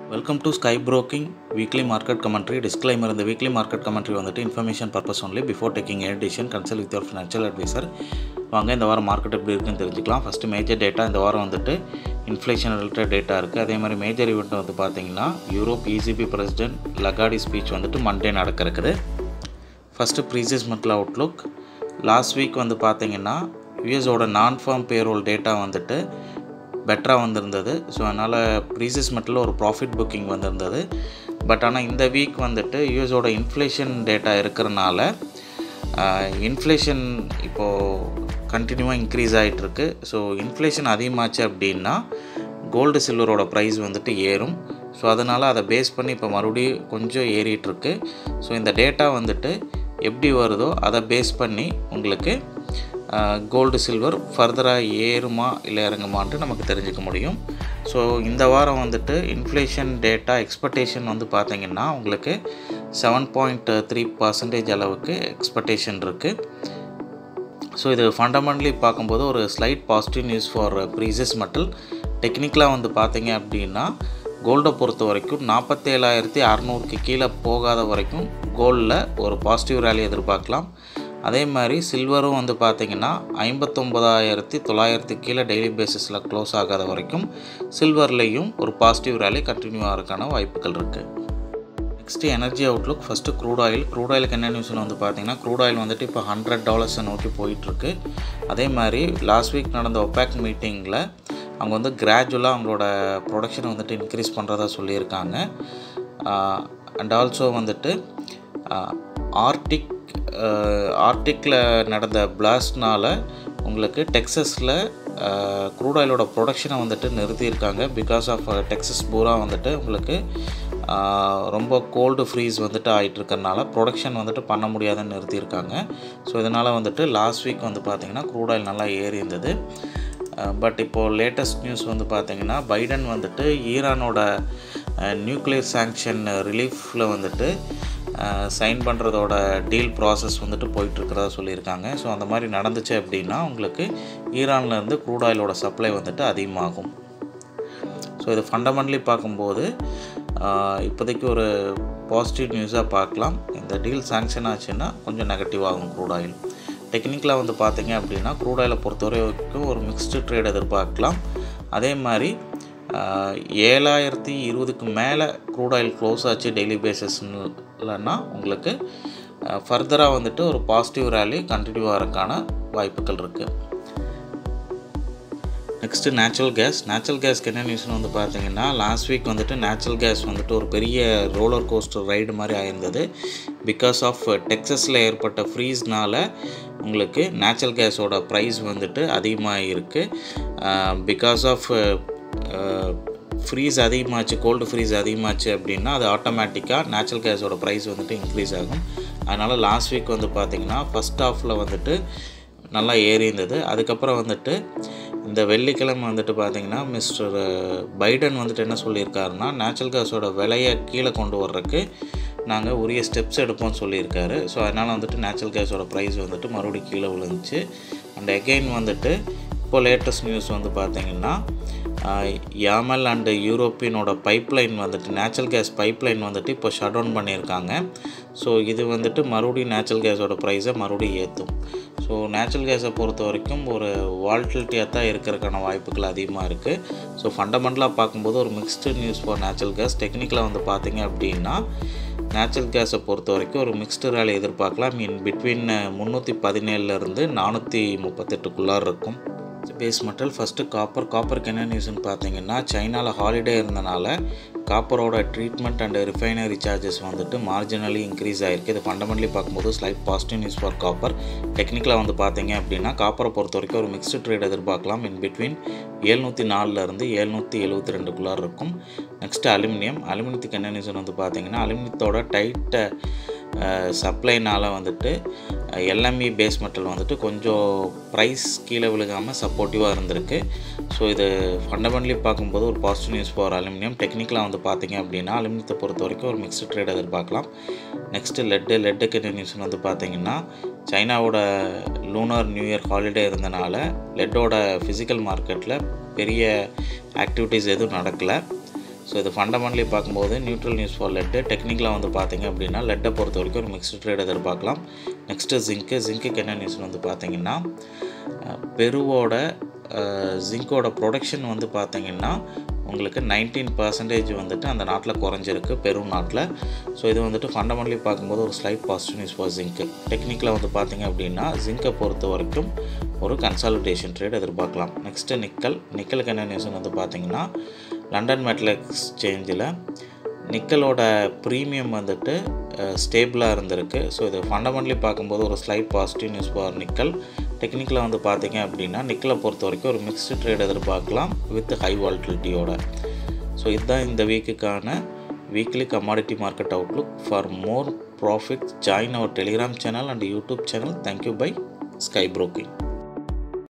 welcome to sky broking weekly market commentary disclaimer இந்த weekly market commentary வந்துட்டு information purpose only before taking a decision consult with your financial advisor வாங்க இந்த வாரம் market எப்படி இருக்குன்னு தெரிஞ்சுக்கலாம் ஃபஸ்ட்டு மேஜர் டேட்டா இந்த வாரம் வந்துட்டு இன்ஃப்ளேஷன் ரிலேட்டட் டேட்டா இருக்குது அதே மாதிரி மேஜர் ஈவெண்ட் வந்து பார்த்தீங்கன்னா Europe ECB president Lagarde speech வந்துட்டு மண்டே நடக்க இருக்குது ஃபஸ்ட்டு ப்ரீசியஸ் மந்த்ல அவுட்லுக் லாஸ்ட் வீக் வந்து பார்த்தீங்கன்னா யூஎஸோட நான் ஃபார்ம் பேரோல் டேட்டா வந்துட்டு பெட்டராக வந்திருந்தது ஸோ அதனால் ப்ரீசியஸ் மெட்டில் ஒரு ப்ராஃபிட் புக்கிங் வந்திருந்தது பட் ஆனால் இந்த வீக் வந்துட்டு யூஎஸோட இன்ஃப்ளேஷன் டேட்டா இருக்கிறனால இன்ஃப்ளேஷன் இப்போது கண்டினியூவாக இன்க்ரீஸ் ஆகிட்டுருக்கு ஸோ இன்ஃப்ளேஷன் அதிகமாச்சு அப்படின்னா கோல்டு சில்வரோட ப்ரைஸ் வந்துட்டு ஏறும் ஸோ அதனால் அதை பேஸ் பண்ணி இப்போ மறுபடியும் கொஞ்சம் ஏறிட்டுருக்கு ஸோ இந்த டேட்டா வந்துட்டு எப்படி வருதோ அதை பேஸ் பண்ணி உங்களுக்கு கோல்டு சில்வர் ஃபர்தராக ஏறுமா இல்லை இறங்குமான்ட்டு நமக்கு தெரிஞ்சுக்க முடியும் ஸோ இந்த வாரம் வந்துட்டு இன்ஃப்ளேஷன் டேட்டா எக்ஸ்பெக்டேஷன் வந்து பார்த்திங்கன்னா உங்களுக்கு செவன் பாயிண்ட் த்ரீ பர்சன்டேஜ் அளவுக்கு எக்ஸ்பெக்டேஷன் இருக்குது ஸோ இது ஃபண்டமெண்டலி பார்க்கும்போது ஒரு slight positive news for precious metal டெக்னிக்கலாக வந்து பார்த்தீங்க அப்படின்னா கோல்டை பொறுத்த வரைக்கும் நாற்பத்தேழாயிரத்தி அறநூறுக்கு கீழே போகாத வரைக்கும் கோல்டில் ஒரு பாசிட்டிவ் ரேலி எதிர்பார்க்கலாம் அதே மாதிரி சில்வரும் வந்து பார்த்திங்கன்னா ஐம்பத்தொம்பதாயிரத்தி தொள்ளாயிரத்து கீழே டெய்லி பேசிஸில் க்ளோஸ் ஆகாத வரைக்கும் சில்வர்லேயும் ஒரு பாசிட்டிவ் ரேலி கண்டினியூ ஆகிறதுக்கான வாய்ப்புகள் இருக்குது next energy outlook first crude oil crude ஆயிலுக்கு என்ன நியூஸ்னு வந்து பார்த்தீங்கன்னா க்ரூட் ஆயில் வந்துட்டு இப்போ ஹண்ட்ரட் டாலர்ஸை நோக்கி போயிட்டுருக்கு அதே மாதிரி லாஸ்ட் வீக் நடந்த ஒபேக் மீட்டிங்கில் அவங்க வந்து கிராஜுவலாக அவங்களோட ப்ரொடக்ஷனை வந்துட்டு இன்க்ரீஸ் பண்ணுறதா சொல்லியிருக்காங்க அண்ட் ஆல்சோ வந்துட்டு ஆர்டிக் ஆர்டிக்கில் நடந்த பிளாஸ்ட்னால் உங்களுக்கு டெக்ஸஸில் க்ரூட் ஆயிலோட ப்ரொடக்ஷனை வந்துட்டு நிறுத்தியிருக்காங்க பிகாஸ் ஆஃப் டெக்ஸஸ் பூரா வந்துட்டு உங்களுக்கு ரொம்ப கோல்டு ஃப்ரீஸ் வந்துட்டு ஆகிட்டு இருக்கறனால ப்ரொடக்ஷன் வந்துட்டு பண்ண முடியாதுன்னு நிறுத்தியிருக்காங்க ஸோ இதனால் வந்துட்டு லாஸ்ட் வீக் வந்து பார்த்திங்கன்னா க்ரூட் ஆயில் நல்லா ஏறி இருந்தது பட் இப்போது லேட்டஸ்ட் நியூஸ் வந்து பார்த்திங்கன்னா பைடன் வந்துட்டு ஈரானோட நியூக்ளியர் சாங்ஷன் ரிலீஃபில் வந்துட்டு சைன் பண்ணுறதோட டீல் ப்ராசஸ் வந்துட்டு போயிட்டுருக்கிறதா சொல்லியிருக்காங்க ஸோ அந்த மாதிரி நடந்துச்சு அப்படின்னா உங்களுக்கு ஈரான்லேருந்து க்ரூட் ஆயிலோட சப்ளை வந்துட்டு அதிகமாகும் ஸோ இது ஃபண்டமெண்டலி பார்க்கும்போது இப்போதைக்கு ஒரு பாசிட்டிவ் நியூஸாக பார்க்கலாம் இந்த டீல் சாங்ஷன் ஆச்சுன்னா கொஞ்சம் நெகட்டிவ் ஆகும் க்ரூட் ஆயில் டெக்னிக்கலாக வந்து பார்த்தீங்க அப்படின்னா க்ரூட் ஆயிலை பொறுத்தவரை வரைக்கும் ஒரு மிக்ஸ்டு ட்ரேட் எதிர்பார்க்கலாம் அதே மாதிரி ஏழாயிரத்தி இருபதுக்கு மேலே க்ரூட் ஆயில் க்ளோஸ் ஆச்சு டெய்லி பேசிஸ்லன்னா உங்களுக்கு ஃபர்தராக வந்துட்டு ஒரு பாசிட்டிவ் ரேலி கண்டினியூ ஆகிறதுக்கான வாய்ப்புகள் இருக்குது நெக்ஸ்ட்டு நேச்சுரல் கேஸ் நேச்சுரல் கேஸ்க்கு என்ன நியூஸ்னு வந்து பார்த்தீங்கன்னா லாஸ்ட் வீக் வந்துட்டு நேச்சுரல் கேஸ் வந்துட்டு ஒரு பெரிய ரோலர் கோஸ்டர் ரைடு மாதிரி ஆயிருந்தது பிகாஸ் ஆஃப் டெக்ஸஸில் ஏற்பட்ட ஃப்ரீஸ்னால் உங்களுக்கு நேச்சுரல் கேஸோட ப்ரைஸ் வந்துட்டு அதிகமாக இருக்குது பிகாஸ் ஆஃப் ஃப்ரீஸ் அதிகமாச்சு கோல்டு ஃப்ரீஸ் அதிகமாச்சு அப்படின்னா அது ஆட்டோமேட்டிக்காக நேச்சுரல் கேஸோட ப்ரைஸ் வந்துட்டு இன்க்ரீஸ் ஆகும் அதனால் லாஸ்ட் வீக் வந்து பார்த்திங்கன்னா ஃபஸ்ட் ஹாஃபில் வந்துட்டு நல்லா ஏறி இருந்தது அதுக்கப்புறம் வந்துட்டு இந்த வெள்ளிக்கிழமை வந்துட்டு பார்த்திங்கன்னா மிஸ்டர் பைடன் வந்துட்டு என்ன சொல்லியிருக்காருன்னா நேச்சுரல் கேஸோட விலையை கீழே கொண்டு வர்றதுக்கு நாங்கள் உரிய ஸ்டெப்ஸ் எடுப்போம்னு சொல்லியிருக்காரு ஸோ அதனால் வந்துட்டு நேச்சுரல் கேஸோட ப்ரைஸ் வந்துட்டு மறுபடியும் கீழே விழுந்துச்சு அண்ட் எகெயின் வந்துட்டு இப்போ லேட்டஸ்ட் நியூஸ் வந்து பார்த்திங்கன்னா யாமல் அண்டு யூரோப்பியனோட பைப்லைன் வந்துட்டு நேச்சுரல் கேஸ் பைப்லைன் வந்துட்டு இப்போ ஷட் டவுன் பண்ணியிருக்காங்க ஸோ இது வந்துட்டு மறுபடியும் நேச்சுரல் கேஸோட ப்ரைஸை மறுபடியும் ஏற்றும் ஸோ நேச்சுரல் கேஸை பொறுத்த வரைக்கும் ஒரு வால்டிலிட்டியாக தான் இருக்கிறதுக்கான வாய்ப்புகள் அதிகமாக இருக்குது ஸோ ஃபண்டமெண்டலாக பார்க்கும்போது ஒரு mixed news for natural gas டெக்னிக்கலாக வந்து பார்த்தீங்க அப்படின்னா நேச்சுரல் கேஸை பொறுத்த வரைக்கும் ஒரு மிக்ஸ்டு ரேலி எதிர்பார்க்கலாம் இன் பிட்வீன் முந்நூற்றி பதினேழுலேருந்து நானூற்றி முப்பத்தெட்டுக்குள்ளார் இருக்கும் பேஸ் மெட்டல் ஃபஸ்ட்டு காப்பர் காப்பருக்கு என்ன நியூஸ்னு பார்த்தீங்கன்னா சைனாவில் ஹாலிடே இருந்தனால காப்பரோட ட்ரீட்மெண்ட் அண்ட் ரிஃபைனரி சார்ஜஸ் வந்துட்டு மார்ஜினலி இன்க்ரீஸ் ஆகிருக்கு இது ஃபண்டமெண்டலி பார்க்கும்போது slight positive news for copper டெக்னிக்கலாக வந்து பார்த்தீங்க அப்படின்னா காப்பரை பொறுத்த வரைக்கும் ஒரு மிக்ஸ்டு ட்ரேட் எதிர்பார்க்கலாம் இன் பிட்வீன் ஏழ்நூற்றி நாலுலேருந்து ஏழ்நூற்றி எழுபத்தி ரெண்டுக்குள்ளார் இருக்கும் நெக்ஸ்ட்டு அலுமினியம் அலுமினியத்துக்கு என்ன நியூஸ்னு வந்து பார்த்தீங்கன்னா அலுமினியத்தோட டைட்டை சப்ளைனால் வந்துட்டு எல்எம்இ பேஸ் மெட்டல் வந்துட்டு கொஞ்சம் ப்ரைஸ் கீழே விழுகாமல் சப்போர்ட்டிவாக இருந்திருக்கு ஸோ இது ஃபண்டமெண்டலி பார்க்கும்போது ஒரு பாசிட்டிவ் நியூஸ் ஃபார் அலுமினியம் டெக்னிக்கலாக வந்து பார்த்தீங்க அப்படின்னா அலுமினியத்தை பொறுத்த வரைக்கும் ஒரு மிக்ஸ்டு ட்ரேட் எதிர்பார்க்கலாம் நெக்ஸ்ட்டு லெட்டு லெட்டுக்கு என்ன நியூஸ்னு வந்து பார்த்தீங்கன்னா சைனாவோட லூனார் நியூ இயர் ஹாலிடே இருந்தனால லெட்டோட ஃபிசிக்கல் மார்க்கெட்டில் பெரிய ஆக்டிவிட்டீஸ் எதுவும் நடக்கலை ஸோ இது ஃபண்டமெண்டலி பார்க்கும்போது நியூட்ரல் நியூஸ் ஃபார் லெட்டு டெக்னிக்கலாக வந்து பார்த்தீங்க அப்படின்னா லெட்டை பொறுத்த வரைக்கும் ஒரு மிக்ஸ்டு ட்ரேட் எதிர்பார்க்கலாம் நெக்ஸ்ட்டு ஜிங்க்கு ஜிங்க்குக்கு என்ன நியூஸ்னு வந்து பார்த்தீங்கன்னா பெருவோட ஜிங்கோட ப்ரொடக்ஷன் வந்து பார்த்தீங்கன்னா உங்களுக்கு நைன்டீன் பர்சன்டேஜ் வந்துட்டு அந்த நாட்டில் குறைஞ்சிருக்கு பெரு நாட்டில் ஸோ இது வந்துட்டு ஃபண்டமெண்டலி பார்க்கும்போது ஒரு slight positive news for zinc டெக்னிக்கலாக வந்து பார்த்தீங்க அப்படின்னா ஜிங்கை பொறுத்த வரைக்கும் ஒரு கன்சாலிடேஷன் ட்ரேட் எதிர்பார்க்கலாம் நெக்ஸ்ட்டு நிக்கல் நிக்கலுக்கு என்ன நியூஸ்னு வந்து பார்த்தீங்கன்னா லண்டன் மெட்டல் எக்ஸ்சேஞ்சில் நிக்கலோட ப்ரீமியம் வந்துட்டு ஸ்டேபிளாக இருந்திருக்கு ஸோ இது ஃபண்டமெண்டலி பார்க்கும்போது ஒரு slight positive news for nickel டெக்னிக்கலாக வந்து பார்த்தீங்க அப்படின்னா நிக்கலை பொறுத்த வரைக்கும் ஒரு மிக்ஸ்டு ட்ரேட் எதிர்பார்க்கலாம் வித் ஹை வால்டிலிட்டியோட ஸோ இதுதான் இந்த வீக்குக்கான weekly commodity market outlook for more profit join our Telegram channel and YouTube channel thank you by sky broking